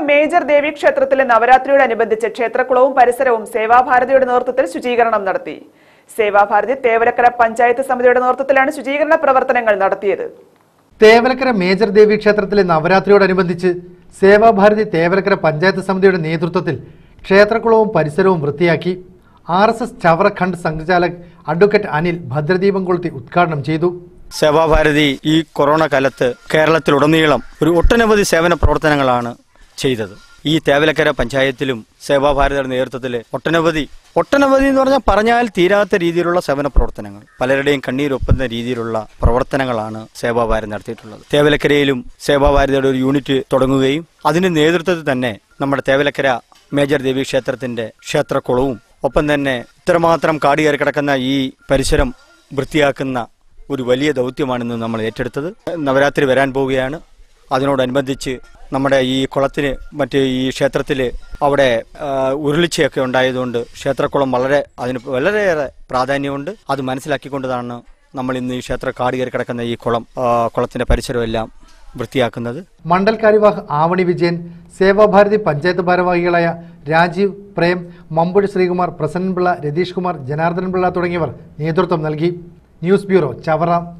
major ദേവി ക്ഷേത്രത്തിലെ നവരാത്രിയോടനുബന്ധിച്ച് ക്ഷേത്രക്കുളവും പരിസരവും സേവാഭാരതിയുടെ നേതൃത്വത്തിൽ ശുചീകരണം നടത്തി സേവാഭാരതി തേവലക്കര പഞ്ചായത്ത് സമിതിയുടെ നേതൃത്വത്തിലാണ് ശുചീകരണ പ്രവർത്തനങ്ങൾ നടത്തിയത് തേവലക്കര മേജർ ദേവി ക്ഷേത്രത്തിലെ നവരാത്രിയോടനുബന്ധിച്ച് സേവാഭാരതി തേവലക്കര പഞ്ചായത്ത് സമിതിയുടെ നേതൃത്വത്തിൽ ക്ഷേത്രക്കുളവും പരിസരവും വൃത്തിയാക്കി ആർ എസ് എസ് ചവറഖണ്ഡ് സംഘചാലക് അഡ്വക്കേറ്റ് അനിൽ ഭദ്രദീപം കൊളുത്തി ഉദ്ഘാടനം ചെയ്തു സേവാഭാരതി ഈ കൊറോണ കാലത്ത് കേരളത്തിലുടനീളം ഒരു ഒട്ടനവധി സേവന പ്രവർത്തനങ്ങളാണ് ചെയ്തത് ഈ തേവലക്കര പഞ്ചായത്തിലും സേവാഭാരതിയുടെ നേതൃത്വത്തിൽ ഒട്ടനവധി ഒട്ടനവധി എന്ന് പറഞ്ഞാൽ പറഞ്ഞാൽ തീരാത്ത രീതിയിലുള്ള സേവന പ്രവർത്തനങ്ങൾ പലരുടെയും കണ്ണീരൊപ്പുന്ന രീതിയിലുള്ള പ്രവർത്തനങ്ങളാണ് സേവാഭാരതി നടത്തിയിട്ടുള്ളത് തേവലക്കരയിലും സേവാഭാരതിയുടെ ഒരു യൂണിറ്റ് തുടങ്ങുകയും അതിന് നേതൃത്വത്തിൽ തന്നെ നമ്മുടെ തേവലക്കര മേജർ ദേവി ക്ഷേത്രത്തിന്റെ ക്ഷേത്രക്കുളവും ഒപ്പം തന്നെ ഇത്രമാത്രം കാട് കയറി കിടക്കുന്ന ഈ പരിസരം വൃത്തിയാക്കുന്ന ഒരു വലിയ ദൗത്യമാണിന്ന് നമ്മൾ ഏറ്റെടുത്തത് നവരാത്രി വരാൻ പോവുകയാണ് അതിനോടനുബന്ധിച്ച് നമ്മുടെ ഈ കുളത്തിന് മറ്റ് ഈ ക്ഷേത്രത്തിൽ അവിടെ ആ, ഉരുളിച്ചയൊക്കെ ഉണ്ടായതുകൊണ്ട് ക്ഷേത്രക്കുളം വളരെ അതിന് വളരെയേറെ പ്രാധാന്യമുണ്ട് അത് മനസ്സിലാക്കിക്കൊണ്ടതാണ് നമ്മൾ ഇന്ന് ഈ ക്ഷേത്ര കാട് കയറി കിടക്കുന്ന ഈ കുളം ആ, കുളത്തിന്റെ പരിസരം എല്ലാം വൃത്തിയാക്കുന്നത് മണ്ഡൽ കാര്യവാഹ് ആവണി വിജയൻ സേവാഭാരതി പഞ്ചായത്ത് ഭാരവാഹികളായ രാജീവ് പ്രേം മമ്പുഴി ശ്രീകുമാർ പ്രസന്നൻപിള്ള രതീഷ് കുമാർ ജനാർദ്ദൻ പിള്ള തുടങ്ങിയവർ നേതൃത്വം നൽകി ന്യൂസ് ബ്യൂറോ ചവറ